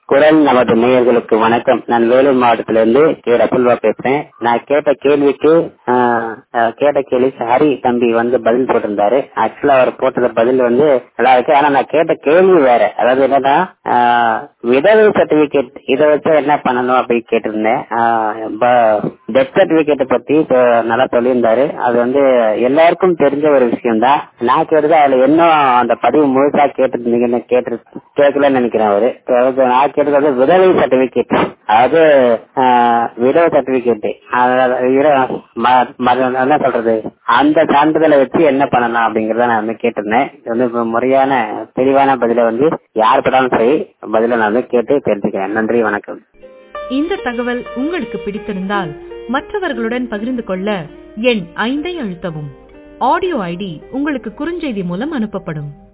குரல் நமது நேயர்களுக்கு வணக்கம் நான் வேலூர் மாவட்டத்திலிருந்து கே ரசுல்வா பேசுறேன் நான் கேட்ட கேள்விக்கு ஆஹ், ஆஹ், கேட்ட கேள்விக்கு ஹரி தம்பி வந்து பதில் போட்டிருந்தாரு ஆக்சுவலா அவர் போட்டத பதில் வந்து நல்லா இருக்கு ஆனா நான் கேட்ட கேள்வி வேற அதாவது என்னன்னா ஆஹ், விதவை சர்டிபிகேட் இதை வச்சு என்ன பண்ணணும் அப்படின்னு கேட்டிருந்தேன் டெத் சர்டிபிகேட் பத்தி இப்ப நல்லா சொல்லியிருந்தாரு அது வந்து எல்லாருக்கும் தெரிஞ்ச ஒரு விஷயம் தான் நான் கேட்டது அதுல இன்னும் அந்த பதிவு முழுசா கேட்டிருந்தீங்கன்னு கேட்டு கேட்கலன்னு நினைக்கிறேன் அவரு அதாவது நான் கேட்டது வந்து விதவை சர்டிபிகேட் அதாவது ஆஹ், விதவை சர்டிபிகேட் என்ன சொல்றது அந்த சான்றிதழை வச்சு என்ன பண்ணலாம் அப்படிங்கறத நான் வந்து கேட்டிருந்தேன் இது வந்து இப்ப முறையான தெளிவான பதில வந்து யார் பட்டாலும் சரி பதில நான் வந்து கேட்டு தெரிஞ்சுக்கிறேன் நன்றி வணக்கம் இந்த தகவல் உங்களுக்கு பிடித்திருந்தால் மற்றவர்களுடன் பகிர்ந்து கொள்ள எண் ஐந்தை அழுத்தவும் ஆடியோ ஐடி உங்களுக்கு குறுஞ்செய்தி மூலம் அனுப்பப்படும்